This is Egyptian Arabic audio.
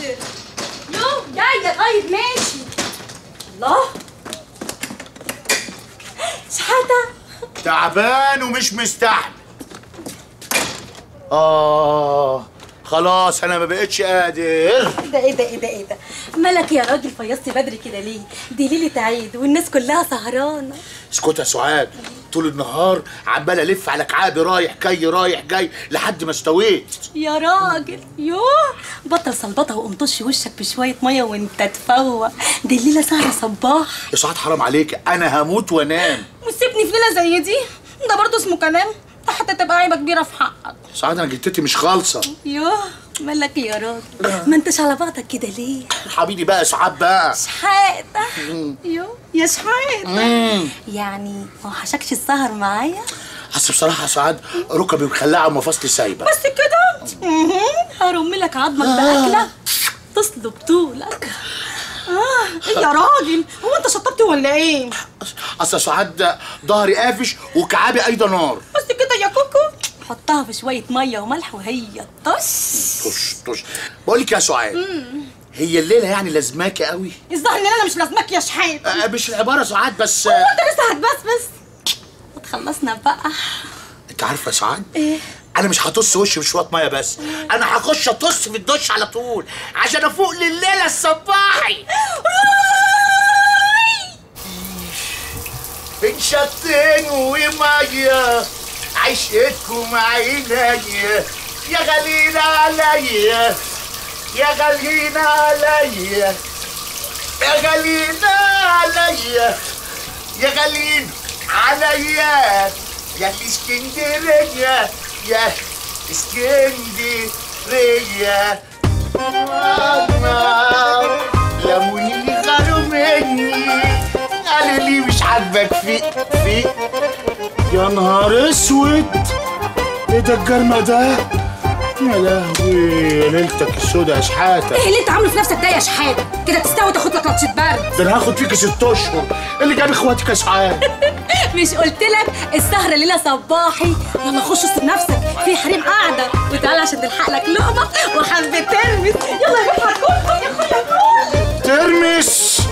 حاضر يو جايه طيب ماشي الله شحاته تعبان ومش مستحمل اه خلاص انا ما بقتش قادر ده ايه ده ايه ده ايه ده مالك يا راجل فيصت بدري كده ليه دي ليله عيد والناس كلها سهرانه اسكت يا سعاد طول النهار عمال الف على كعابي رايح جاي رايح جاي لحد ما استويت يا راجل يوه بطل صلبطه وقوم طش وشك بشويه ميه وانت تفوق دي الليله سهره صباح يا سعاد حرام عليك انا هموت وانام وسيبني في ليله زي دي ده برضه اسمه كلام ده حتى تبقى عيبه كبيره في حقك سعاد انا جتتي مش خالصه يوه مالك يا راجل ما انتش على بعضك كده ليه حبيبي بقى سعاد بقى شحاته يوه يا شحاته مم. يعني ما وحشكش السهر معايا اصل بصراحه يا سعاد ركبي مخلعه ومفاصلي سايبه بس كده مهم. هرم لك عظمك باكله تصلب طولك اه إيه يا راجل هو انت شطبت ولا ايه اصل يا سعاد ظهري قافش وكعابي ايضا نار بس كده يا كوكو حطها في شويه ميه وملح وهي طش طش طش بقول لك يا سعاد هي الليله يعني لازماكي قوي الظاهر ان انا مش لازمك يا شحات آه، مش العباره سعاد بس هو آه، انت لسه هتبسبس ما تخلصنا بقى انت عارفه يا سعاد ايه انا مش هطص وشي بشويه ميه بس انا هخش اطص في الدش على طول عشان افوق لليله الصباحي بين شطين وميه عشقتكم عينيا يا غالين عليا يا غالين عليا يا غالين عليا يا غالين عليا يا الاسكندرية يا اسكندرية ماما لموني غاروا مني قالوا لي مش عاجبك في في يا نهار اسود ايه ده الجرمة ده يا لهوي يا ليلتك السودا يا شحاتة ايه اللي انت عامله في نفسك ده يا شحاته كده تستوي تاخد لك لطشه برد ده انا هاخد فيك ست اشهر اللي جاب اخواتك يا سعاد مش قلت لك السهره ليله صباحي يلا خش اسطب نفسك في حريم قاعده وتعالى عشان تلحق لك لقمه وحبه ترمس يلا يا بحر كل يا اخويا كل ترمس